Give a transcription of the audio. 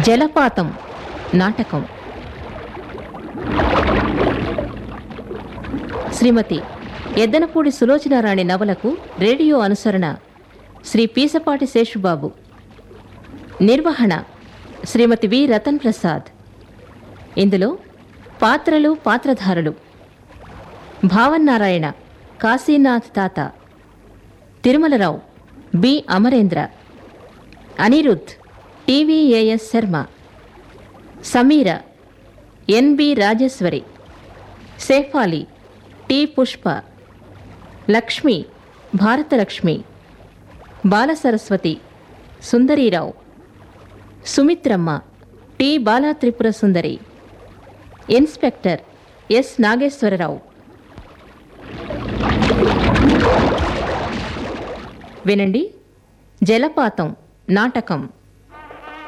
జలపాతం నాటకం శ్రీమతి ఎద్దనపూడి సులోచనారాణి నవలకు రేడియో అనుసరణ శ్రీ పీసపాటి శేషుబాబు నిర్వహణ శ్రీమతి వి రతన్ ప్రసాద్ ఇందులో పాత్రలు పాత్రధారులు భావన్నారాయణ కాశీనాథ్ తాత Tirumalarao B Amarendra Anirudh TVAS Sharma Sameera NB Rajeswari Shefali T Pushpa Lakshmi Bharatalakshmi Balasaraswathi Sundarirao Sumitramma T Bala Tripura Sundari inspector S Nageswararao వినండి జలపాతం నాటకం